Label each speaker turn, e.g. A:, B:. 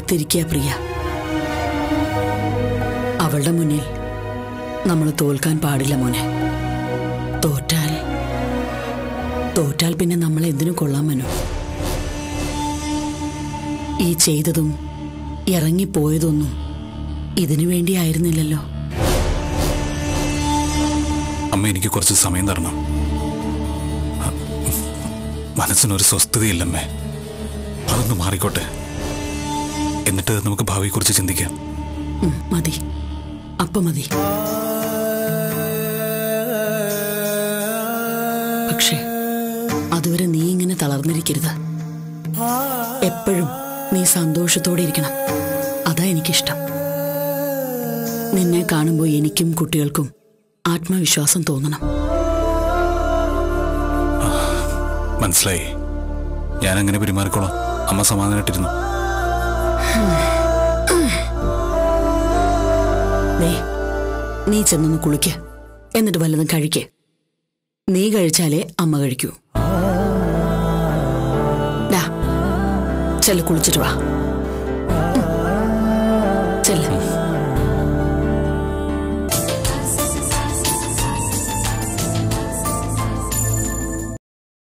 A: ഓർത്തിരിക്കുക പ്രിയ അവളുടെ മുന്നിൽ നമ്മൾ തോൽക്കാൻ പാടില്ല മോനെ തോറ്റാൽ തോറ്റാൽ പിന്നെ നമ്മൾ എന്തിനു കൊള്ളാൻ മനു ഈ ചെയ്തതും ഇറങ്ങിപ്പോയതൊന്നും ഇതിനു വേണ്ടിയായിരുന്നില്ലല്ലോ
B: അമ്മ എനിക്ക് കുറച്ച് സമയം തരണം മനസ്സിനൊരു സ്വസ്ഥതയില്ലമ്മേ അതൊന്ന് മാറിക്കോട്ടെ എന്നിട്ട് നമുക്ക് ഭാവിയെക്കുറിച്ച് ചിന്തിക്കാം
A: ഉം, മതി അപ്പൊ മതി പക്ഷേ അതുവരെ നീ ഇങ്ങനെ തളർന്നിരിക്കരുത് എപ്പോഴും നീ സന്തോഷത്തോടെ ഇരിക്കണം അതാ എനിക്കിഷ്ടം നിന്നെ കാണുമ്പോൾ എനിക്കും കുട്ടികൾക്കും ആത്മവിശ്വാസം തോന്നണം
B: മനസ്സിലായി ഞാൻ അങ്ങനെ പെരുമാറിക്കോളാം അമ്മ സമാധാനായിട്ടിരുന്നു
A: ദേ നീ ചെന്നൊന്ന് കുളിക്ക് എന്നിട്ട് വല്ലതും കഴിക്ക് നീ കഴിച്ചാലേ അമ്മ കഴിക്കൂ ഡാ ചെല്ല കുളിച്ചിട്ട് വാ